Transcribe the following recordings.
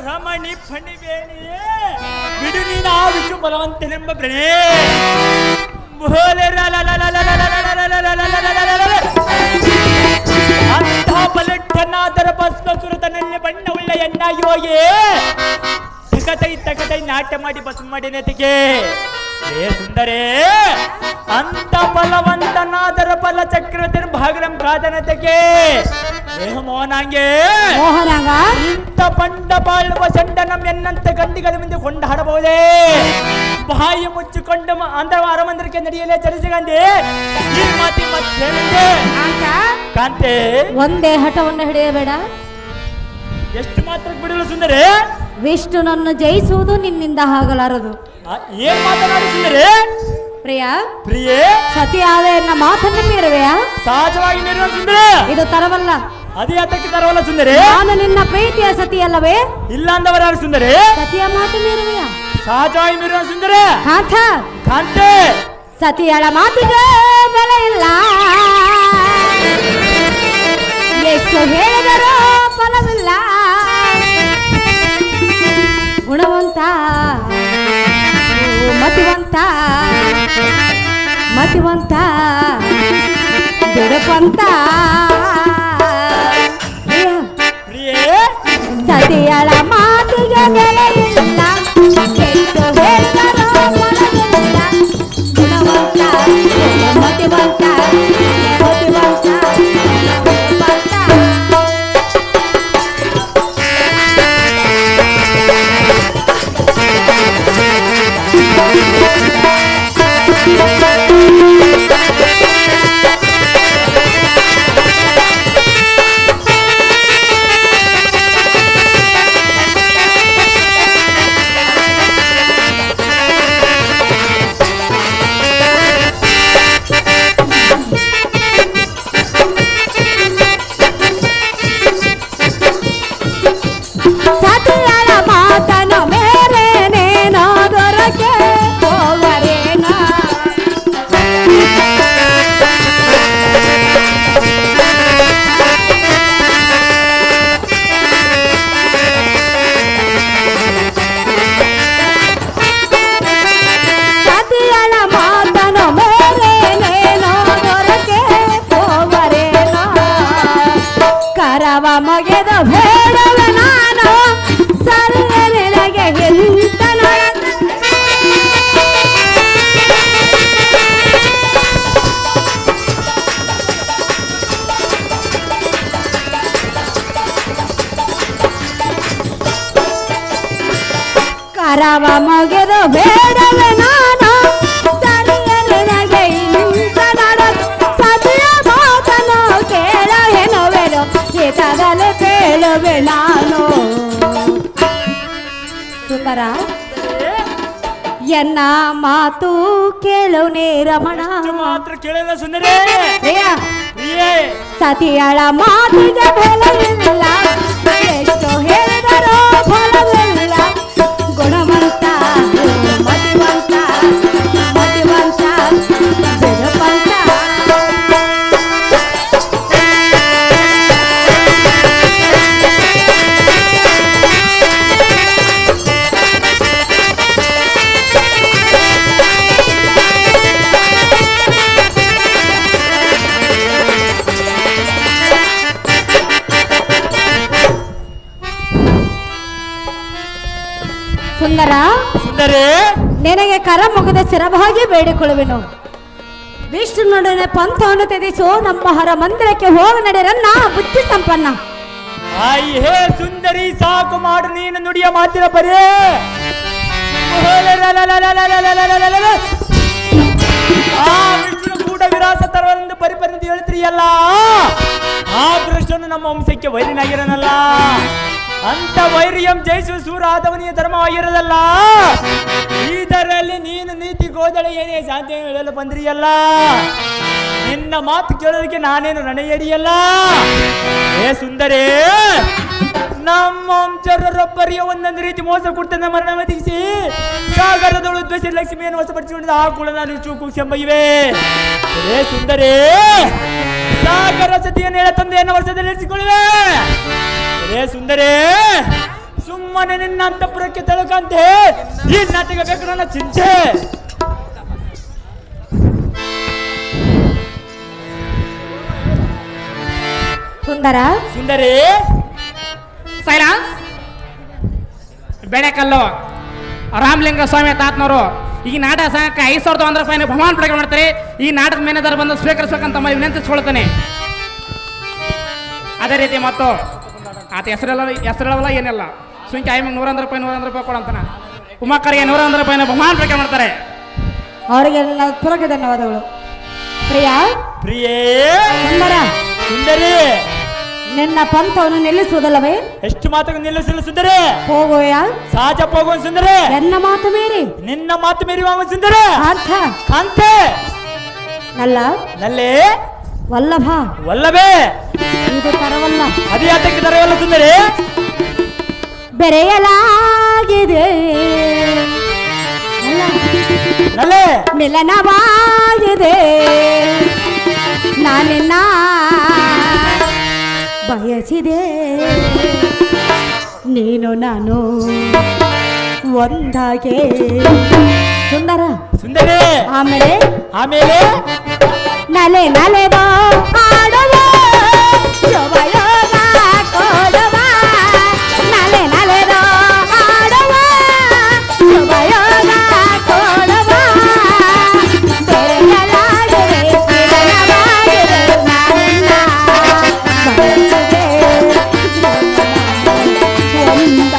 ರಮಣಿ ಫಣಿವೇಣಿ ಬಿಡು ನೀನು ಆ ವಿಷ್ಣು ಬಲವಂತನೆಂಬ ಬ್ರಣೆ ಅಂಥ ಬಲಟ್ಟನಾದರ ಭಸ್ಮ ಸುರತನಲ್ಲಿ ಬಣ್ಣವುಳ್ಳ ಎನ್ನಾಗಿ ಹೋಗಿ ತಕತೈ ತಕತೈ ನಾಟ್ಯ ಮಾಡಿ ಭಸ್ಮ ಮಾಡಿನತಿಗೆ ಏ ಸುಂದರೇ ಅಂತ ಬಲವಂತನಾದರ ಬಲ ಚಕ್ರವರ್ತಿನ ಭಾಗರಂ ಕಾದನತೆಗೆ ಏ ಮೋನಾಂಗೆ ಮೋಹನಾಗ ಇಂಥ ಬಂಡ ಬಾಳುವ ಚಂಡ ನಮ್ಮ ಎನ್ನಂತ ಗಂಡಿಗಳ ಮುಂದೆ ಕೊಂಡು ಹಾಡಬಹುದೇ ಬಾಯಿ ಮುಚ್ಚಿಕೊಂಡು ಮ- ಅಂದ ಅರಮಂದಿರಕ್ಕೆ ನಡೆಯಲೇ ಚಲಿಸಿಗಂದೆ ಈ ಮಾತಿ ಮತ್ತೆ ಕಾಂತ ಕಾಂತೆ ಒಂದೇ ಹಠವನ್ನು ಹಿಡಿಯಬೇಡ ಎಷ್ಟು ಮಾತ್ರ ಬಿಡಲು ಸುಂದರಿ ವಿಷ್ಣುನನ್ನು ಜಯಿಸುವುದು ನಿನ್ನಿಂದ ಆಗಲಾರದು ಆ, ಏನ್ ಮಾತನಾಡಿ ಸುಂದರಿ ಪ್ರಿಯ ಪ್ರಿಯೇ ಸತಿಯಾದ ಎನ್ನ ಮಾತನ್ನು ಮೀರುವೆಯಾ ಸಹಜವಾಗಿ ನೀರಿನ ಸುಂದರಿ ಇದು ತರವಲ್ಲ ಅದೇ ಹತ್ತಕ್ಕೆ ತರವಲ್ಲ ಸುಂದರಿ ನಾನು ನಿನ್ನ ಪ್ರೀತಿಯ ಸತಿಯಲ್ಲವೇ ಇಲ್ಲ ಅಂದವರ ಯಾರು ಸುಂದರಿ ಸತಿಯ ಮಾತು ಮೀರುವೆಯಾ ಸಹಜವಾಗಿ ನೀರಿನ ಸುಂದರಿ ಕಾಂತ ಕಾಂತೆ ಸತಿಯಳ ಮಾತಿಗೆ ಬೆಲೆ ಇಲ್ಲ ಎಷ್ಟು ಹೇಳಿದರೂ ಫಲವಿಲ್ಲ ಗುಣವಂತ ಓ ಮತಿವಂತ ಮತಿವಂತ ಬಿಡುಪಂತ ಪ್ರಿಯ, ಪ್ರಿಯೇ ಸತಿಯಳ ಮಾತಿಗೆ ಬೆಲೆ ಇಲ್ಲ ಎಷ್ಟು ಹೇಳಿದರೂ ಫಲವಿಲ್ಲ ಗುಣವಂತ ಮತಿವಂತ ಮತಿವಂತ ಬಿಡುಪಂತ ಸತಿಯಳ ಮಾತನು ಮೇರೇನೇನೋ ದೊರಕೆ ಹೋಗರೇನ ಸತಿಯಳ ಮಾತನು ಮೇರೇನೇನೋ ದೊರಕೆ ಹೋಗರೇನ ಕರವ ಮೊಗೆದ ಬೇಡವ ನಾನು ಸರಿಯ ನಿನಗೆ ಎಂತ ಕರವ ಮೊಗೆದ ಬೇಡವ ನಾನು ಸರಿಯ ನಿನಗೆ ಇಂತ ನಡದು ಸತಿಯ ಮಾತನು ಕೇಳ ಎನ್ನುವೆನು ಹಿತದಲ್ಲಿ ಕೇಳುವೆ ನಾನು ಸುಂದರ ಎನ್ನ ಮಾತು ಕೇಳು ನೀ ರಮಣ ಎಷ್ಟು ಮಾತ್ರ ಕೇಳಲ್ಲ ಸುಂದರಿ ಪ್ರಿಯ ಪ್ರಿಯೇ ಸತಿಯಳ ಮಾತಿಗೆ ಬೆಲೆ ಇಲ್ಲ ಎಷ್ಟು ಹೇಳಿದರೂ ಫಲವಿಲ್ಲ ಗುಣವಂತ ಮತಿವಂತ ಮತಿವಂತ ಬಿಡುವಂತ ಸುಂದರ ಸುಂದರಿ ನಿನಗೆ ಕರ ಮುಗದ ಸಿರಭಾಗಿ ಬೇಡಿಕೊಳ್ಳುವೆನು ವಿಷ್ಣುನೊಡನೆ ಪಂಥವನ್ನು ತ್ಯಜಿಸು ನಮ್ಮ ಹರ ಮಂದಿರಕ್ಕೆ ಹೋಗ ನಡೆರನ್ನ ಬುದ್ಧಿ ಸಂಪನ್ನ ಆಯ್ ಹೇ ಸುಂದರಿ ಸಾಕು ಮಾಡು ನೀನು ನುಡಿಯ ಮಾತಿನ ಬರೇ ಆ ವಿಷ್ಣು ಕೂಡ ವಿರಾಸ ತರವೆಂದು ಪರಿಪರಿದು ಹೇಳ್ತೀಯಲ್ಲ ಆ ಕೃಷ್ಣನು ನಮ್ಮ ವಂಶಕ್ಕೆ ವೈರಿನಾಗಿರನಲ್ಲ ಅಂತ ವೈರಿಯಂ ಜಯಿಸುವ ಸೂರ ಆದವನಿಯ ಧರ್ಮವಾಗಿರದಲ್ಲ ಇದರಲ್ಲಿ ನೀನು ನೀತಿ ಗೋದಳೆ ಏನೇ ಶಾಂತಿ ಹೇಳಲು ಬಂದ್ರಿಯಲ್ಲ ನಿನ್ನ ಮಾತು ಕೇಳೋದಕ್ಕೆ ನಾನೇನು ರಣೆಯಡಿಯಲ್ಲ ಏ ಸುಂದರೇ ನಮ್ಮ ವಂಶರೊಬ್ಬರಿಗೆ ಒಂದೊಂದು ರೀತಿ ಮೋಸ ಕೊಡ್ತಂದ ಮರಣ ಒದಗಿಸಿ ಸಾಗರದೊಳು ದ್ವೇಷ ಲಕ್ಷ್ಮಿಯನ್ನು ವಶಪಡಿಸಿಕೊಂಡಿದ್ದ ಆ ಕುಳ ನಾನು ಚೂಕು ಎಂಬ ಏ ಸುಂದರೇ ಸಾಗರ ಸತಿಯನ್ನು ಹೇಳ ತಂದೆಯನ್ನು ವರ್ಷದಲ್ಲಿ ಇರಿಸಿಕೊಳ್ಳುವೆ ಏ ಸುಂದರೇ ಸುಮ್ಮನೆ ನಿನ್ನ ಅಂತಪುರಕ್ಕೆ ತಳಕಂತೆ ಈ ನಾಟಿಗೆ ಬೇಕು ನನ್ನ ಚಿಂತೆ ಸುಂದರ ಸುಂದರಿ ಸೈಲಾನ್ಸ್ ಬೆಳೆಕಲ್ಲು ರಾಮಲಿಂಗ ಸ್ವಾಮಿ ತಾತ್ನವರು ಈ ನಾಟಕ ಸಂಘಕ್ಕೆ ಐದು ಸಾವಿರದ ಒಂದು ರೂಪಾಯಿನ ಬಹುಮಾನ ಪಡೆಗೆ ಮಾಡ್ತಾರೆ ಈ ನಾಟಕದ ಮೇನೇದಾರ ಬಂದು ಸ್ವೀಕರಿಸ್ಬೇಕಂತ ಮ- ವಿನಂತಿಸ್ಕೊಳ್ತಾನೆ ಅದೇ ರೀತಿ ಮತ್ತು ಆತ ಹೆಸರೆಲ್ಲ ಹೆಸರೆಲ್ಲ ಏನಿಲ್ಲ ಸುಂಕಿ ಐಮಿಗೆ ನೂರೊಂದು ರೂಪಾಯಿ ನೂರೊಂದು ರೂಪಾಯಿ ಕೊಡಂತಾನ ಉಮಾಕರಿಗೆ ನೂರೊಂದು ರೂಪಾಯಿನ ಬಹುಮಾನ ಪಡೆಗೆ ಮಾಡ್ತಾರೆ ಅವರಿಗೆಲ್ಲ ಪೂರಕ ಧನ್ಯವಾದಗಳು ಪ್ರಿಯ ಪ್ರಿಯೇ ಸುಂದರ ಸುಂದರಿ ನಿನ್ನ ಪಂಥವನ್ನು ನಿಲ್ಲಿಸುವುದಲ್ಲವೇ ಎಷ್ಟು ಮಾತನ್ನು ನಿಲ್ಲಿಸಲು ಸುಂದರಿ ಹೋಗೋಯ ಸಹಜ ಹೋಗುವ ಸುಂದರಿ ಎನ್ನ ಮಾತು ಮೀರಿ ನಿನ್ನ ಮಾತು ಮೀರಿಯುವ ಸುಂದರಿ ಅರ್ಥ ಕಾಂತೆ ನಲ್ಲ ನಲ್ಲೇ ವಲ್ಲಭ ವಲ್ಲಭೇ ಇದು ತರವಲ್ಲ ಅದು ಯಾತಕ್ಕೆ ತರವಲ್ಲ ಸುಂದರಿ ಬೆರೆಯಲಾಗಿದೆ ಅಲ್ಲ, ನಲ್ಲೇ ಮಿಲನವಾಗಿದೆ ನಾನಿನ್ನ ಬಯಸಿದೆ ನೀನು ನಾನು ಒಂದಾಗೆ ಸುಂದರ ಸುಂದರಿ ಆಮೇಲೆ ಆಮೇಲೆ ನಲೆ ನಲೆವ ಆಡುವ ಶುಭಯೋಗ ಕೊಡುವ ನಲೆ ನಲೆವ ಆಡುವ ಶುಭಯೋಗ ಕೊಡುವ ಬೆರೆಯಲಾಗಿದೆ ಮಿಲನವಾಗಿದೆ ನಾನಿನ್ನ ಬಯಸಿದೆ ಒಂದಾಗೆ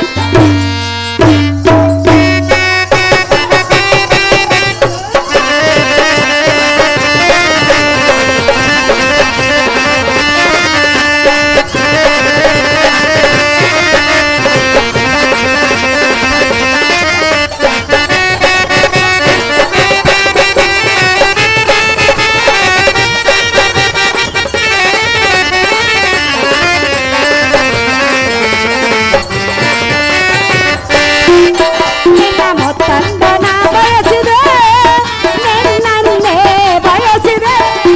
ನಿನ್ನ ಮೊತ್ತಂದನ ಬಯಸಿದೆ ನಿನ್ನನ್ನೇ ಬಯಸಿದೆ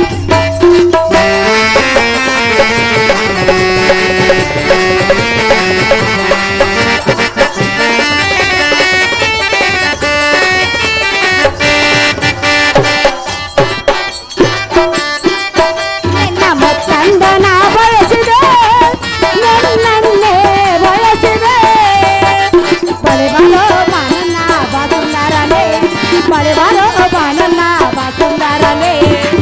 ನಿನ್ನ ಮೊತ್ತಂದನ ಬಯಸಿದೆ ನಿನ್ನನ್ನೇ ಬಯಸಿದೆ ಬಳಿ ಬಾರೋ ಬಾನನ್ನ ಬಾಸುಂದರನೇ ಬಳಿ ಬಾರೋ ಬಾನನ್ನ ಬಾಸುಂದರನೇ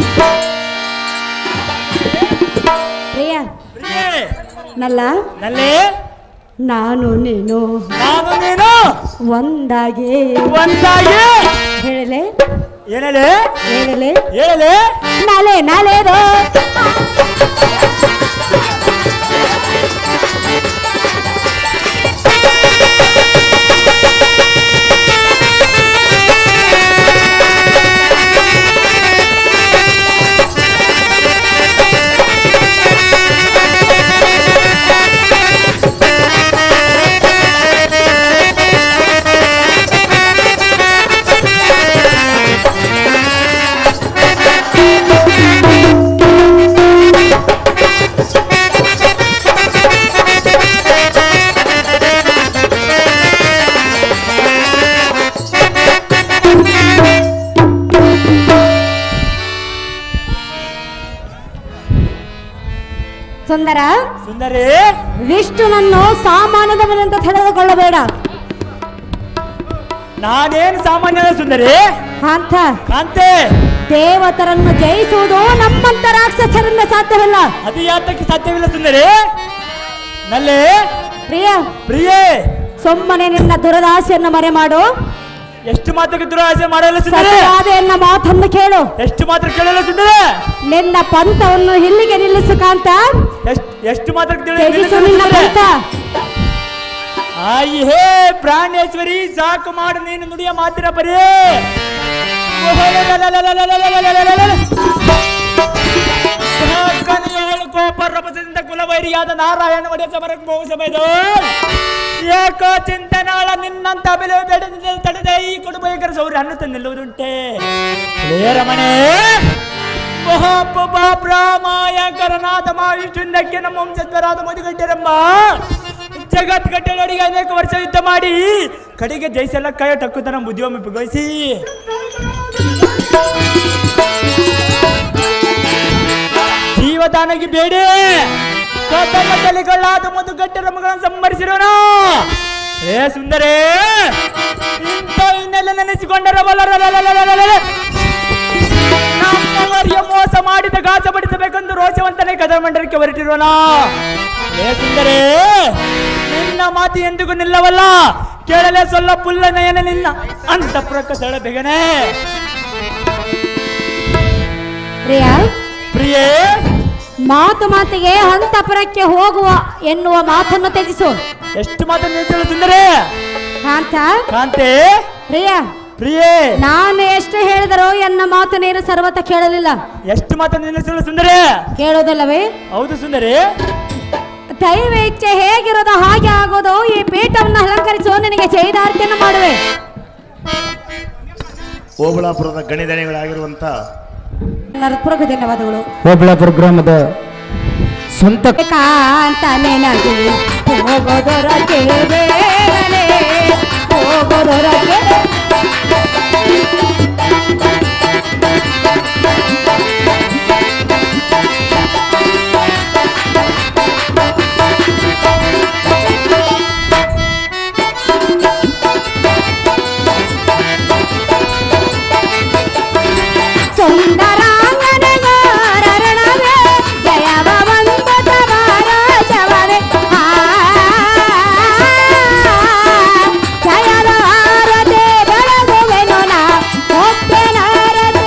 ಪ್ರಿಯ ಪ್ರಿಯೇ ನಲ್ಲ ನಲ್ಲೇ ನಾನು ನೀನು ನಾನು ನೀನು ಒಂದಾಗಿ ಒಂದಾಗಿ ಹೇಳಲೆ ಏನಲೆ ಹೇಳಲೆ ಹೇಳಲೆ ನಲೆ ನಲೆದು ಸುಂದರ ಸುಂದರಿ ವಿಷ್ಣುನನ್ನು ಸಾಮಾನ್ಯದವನೆಂದು ತಿಳಿದುಕೊಳ್ಳಬೇಡ ನಾನೇನು ಸಾಮಾನ್ಯನ ಸುಂದರಿ ಅಂತ ಕಾಂತೆ ದೇವತರನ್ನು ಜಯಿಸುವುದು ನಮ್ಮಂತ ರಾಕ್ಷಸರಿಂದ ಸಾಧ್ಯವಿಲ್ಲ ಅದು ಯಾತಕ್ಕೆ ಸಾಧ್ಯವಿಲ್ಲ ಸುಂದರಿ ನಲ್ಲೇ ಪ್ರಿಯ ಪ್ರಿಯೇ ಸುಮ್ಮನೆ ನಿನ್ನ ದುರದಾಸೆಯನ್ನು ಮರೆ ಮಾಡು ಎಷ್ಟು ಮಾತಕ್ಕೆ ದುರಾಸೆ ಮಾಡಲ್ಲ ಸುಂದರಿ ಸತ್ಯವಾದ ಎನ್ನ ಮಾತನ್ನು ಕೇಳು ಎಷ್ಟು ಮಾತ್ರ ಕೇಳಲ್ಲ ಸುಂದರಿ ನಿನ್ನ ಪಂಥವನ್ನು ಇಲ್ಲಿಗೆ ನಿಲ್ಲಿಸು ಕಾಂತ ಎಷ್ಟು ಎಷ್ಟು ಮಾತ್ರಕ್ಕೆ ತಿಳಿ- ತ್ಯಜಿಸು ನಿನ್ನ ಸುಂದರಿ? ಪಂಥ ಆಯಿ ಹೇ ಪ್ರಾಣೇಶ್ವರಿ ಸಾಕು ಮಾಡು ನೀನು ನುಡಿಯ ಮಾತಿನ ಬರೀ ಕೋಪರಪದಿಂದ ಕುಲವೈರಿಯಾದ ನಾರಾಯಣ ಒಡೆಯ ಸಮರಕ್ಕೆ ಮೋಸಬೈದು ಏಕೋ ಚಿಂತನಾಳ ನಿನ್ನಂತ ಬೆಲೆ ಬೆಳೆದ ತಡೆದ ಈ ಕುಟುಂಬ ಸೌರ್ಯ ಅನ್ನುತ್ತ ನಿಲ್ಲುವುದುಂಟೆ ರಮಣೆ ಮಹಾಪುರಾಮಾಯ ಕರನಾಥ ಮಾವಿಷ್ಣುಂದಕ್ಕೆ ನಮ್ಮ ವಂಶಸ್ಥರಾದ ಮಧುಗಡ್ಡರಮ್ಮ ಜಗತ್ ಕಟ್ಟಡರಿಗೆ ಅನೇಕ ವರ್ಷ ಯುದ್ಧ ಮಾಡಿ ಕಡೆಗೆ ಜೈಸೆಲ್ಲ ಕೈ ಟಕ್ಕುತನ ಬುದ್ಧಿಯೊಮ್ಮೆ ಬಿಗೊಳಿಸಿ ಜೀವದಾನಗಿ ಬೇಡಿ ಕದನ ತಲೆಗಳಾದ ಒಂದು ಗಟ್ಟರ ಮಗಳನ್ನು ಸಂಹರಿಸಿರೋಣ ಏ ಸುಂದರೇ ಇಂಥ ಇನ್ನೆಲ್ಲ ನೆನೆಸಿಕೊಂಡರ ನಮ್ಮವರಿಗೆ ಮೋಸ ಮಾಡಿದ ಗಾಸ ಬಡಿಸಬೇಕೆಂದು ರೋಷವಂತನೇ ಕದರ ಮಂಡಲಕ್ಕೆ ಹೊರಟಿರೋಣ ಏ ಸುಂದರೇ ನಿನ್ನ ಮಾತು ಎಂದಿಗೂ ನಿಲ್ಲವಲ್ಲ ಕೇಳಲೇ ಸೊಲ್ಲ ಪುಲ್ಲ ನಯನ ನಿನ್ನ ಅಂತ ಪ್ರಕಸಳ ಬೆಗನೆ ಪ್ರಿಯಾ ಪ್ರಿಯೇ ಮಾತು ಮಾತಿಗೆ ಹಂತಪುರಕ್ಕೆ ಹೋಗುವ ಎನ್ನುವ ಮಾತನ್ನು ತ್ಯಜಿಸು ಎಷ್ಟು ಮಾತನ್ನು ನಿಲ್ಲಿಸಲು ಸುಂದರೇ ಕಾಂತ ಕಾಂತೆ ಪ್ರಿಯಾ ಪ್ರಿಯೇ ನಾನು ಎಷ್ಟು ಹೇಳಿದರೋ ಎನ್ನ ಮಾತು ನೀನು ಸರ್ವತ ಕೇಳಲಿಲ್ಲ ಎಷ್ಟು ಮಾತನ್ನು ನಿಲ್ಲಿಸಲು ಸುಂದರೇ ಕೇಳೋದಿಲ್ಲವೇ ಹೌದು ಸುಂದರಿ ದೈವ ಇಚ್ಛೆ ಹೇಗಿರೋದು ಹಾಗೆ ಆಗೋದು ಈ ಪೀಠವನ್ನು ಅಲಂಕರಿಸೋ ನಿನಗೆ ಜೈದಾರ್ತಿಯನ್ನು ಮಾಡುವೆ ಓಬಳಾಪುರದ ಗಣಿದಣಿಗಳಾಗಿರುವಂಥ ನರಪುರಕ್ಕೆ ಧನ್ಯವಾದಗಳು ಓಬಳಾಪುರ ಗ್ರಾಮದ ಸ್ವಂತ ಕಾಂತ ನೆನಗಿ ಹೋಗೋದೊರಗೆ ಬೇಗನೆ ಹೋಗೋದೊರಗೆ ಸುಂದರಾಂಗನಗಾರಣವೇ ಜಯವ ವಂದತ ಮಹಾರಾಜವೇ ಆ ಜಯದ ಆರತಿ ಬೆಳಗುವೆನು ನಾ ಒಪ್ಪೆನಾರತಿ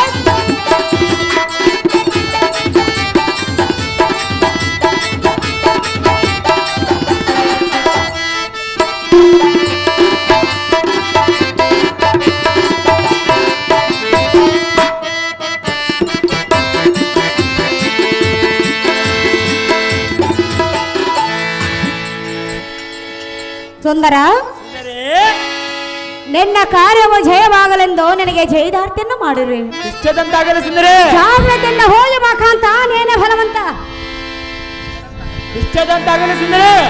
ಸುಂದರ ಸುಂದರಿ ನಿನ್ನ ಕಾರ್ಯವು ಜಯವಾಗಲೆಂದು ನಿನಗೆ ಜಯದಾರ್ತಿಯನ್ನು ಮಾಡಿರಿ ಇಷ್ಟದಂತಾಗಲ್ಲ ಸುಂದರಿ ಜಾಗ್ರತೆಯಿಂದ ಹೋಗಿ ಬಾಕಾಂತ ನೇನೆ ಫಲವಂತ ಇಷ್ಟದಂತಾಗಲ್ಲ ಸುಂದರಿ